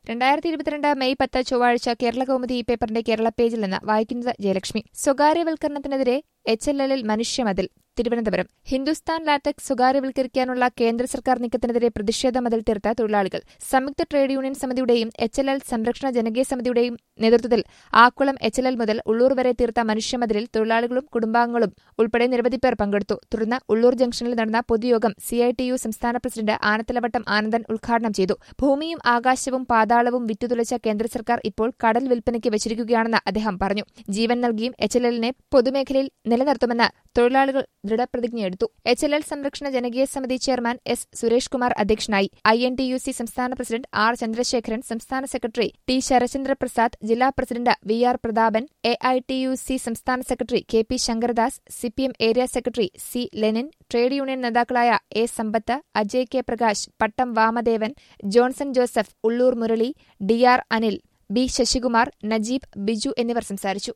രണ്ടായിരത്തി ഇരുപത്തിരണ്ട് മെയ് പത്ത് ചൊവ്വാഴ്ച കേരള കൗമുദി ഈ പേപ്പറിന്റെ കേരള പേജിൽ നിന്ന് വായിക്കുന്നത് ജയലക്ഷ്മി സ്വകാര്യവൽക്കരണത്തിനെതിരെ എച്ച് എൽ എല്ലിൽ മനുഷ്യമതിൽ തിരുവനന്തപുരം ഹിന്ദുസ്ഥാൻ ലാറ്റക്സ് സ്വകാര്യവൽക്കരിക്കാനുള്ള കേന്ദ്ര സർക്കാർ നീക്കത്തിനെതിരെ പ്രതിഷേധ മതിൽ തീർത്ത തൊഴിലാളികൾ സംയുക്ത ട്രേഡ് യൂണിയൻ സമിതിയുടെയും എച്ച് എൽ എൽ സംരക്ഷണ ജനകീയ സമിതിയുടെയും നേതൃത്വത്തിൽ ആക്കുളം എച്ച് എൽ എൽ മുതൽ ഉള്ളൂർ വരെ തീർത്ത മനുഷ്യമതിലിൽ തൊഴിലാളികളും കുടുംബാംഗങ്ങളും ഉൾപ്പെടെ നിരവധി പേർ പങ്കെടുത്തു തുടർന്ന് ഉള്ളൂർ ജംഗ്ഷനിൽ നടന്ന പൊതുയോഗം സിഐടിയു സംസ്ഥാന പ്രസിഡന്റ് ആനത്തലവട്ടം ആനന്ദൻ ഉദ്ഘാടനം ചെയ്തു ഭൂമിയും ആകാശവും പാതാളവും വിറ്റുതുലച്ച കേന്ദ്ര സർക്കാർ ഇപ്പോൾ കടൽ വിൽപ്പനയ്ക്ക് വെച്ചിരിക്കുകയാണെന്ന് അദ്ദേഹം പറഞ്ഞു ജീവൻ നൽകിയും എച്ച് എൽ എല്ലിനെ പൊതുമേഖലയിൽ നിലനിർത്തുമെന്ന് തൊഴിലാളികൾ ദൃഢപ്രതിജ്ഞയെടുത്തു എച്ച് എൽ എൽ സംരക്ഷണ ജനകീയ സമിതി ചെയർമാൻ എസ് സുരേഷ് കുമാർ അധ്യക്ഷനായി I N T U C സംസ്ഥാന പ്രസിഡന്റ് ആർ ചന്ദ്രശേഖരൻ സംസ്ഥാന സെക്രട്ടറി ടി ശരചന്ദ്ര പ്രസാദ് ജില്ലാ president V R Prathapan A I T U C സംസ്ഥാന secretary K P Sankaradas CPM area secretary C Lenin trade union നേതാക്കളായ A Sampath Ajay K Prakash Pattam Vamadevan Johnson Joseph Ulloor Murali D R Anil B Sasikumar Najeeb Biju എന്നിവർ സംസാരിച്ചു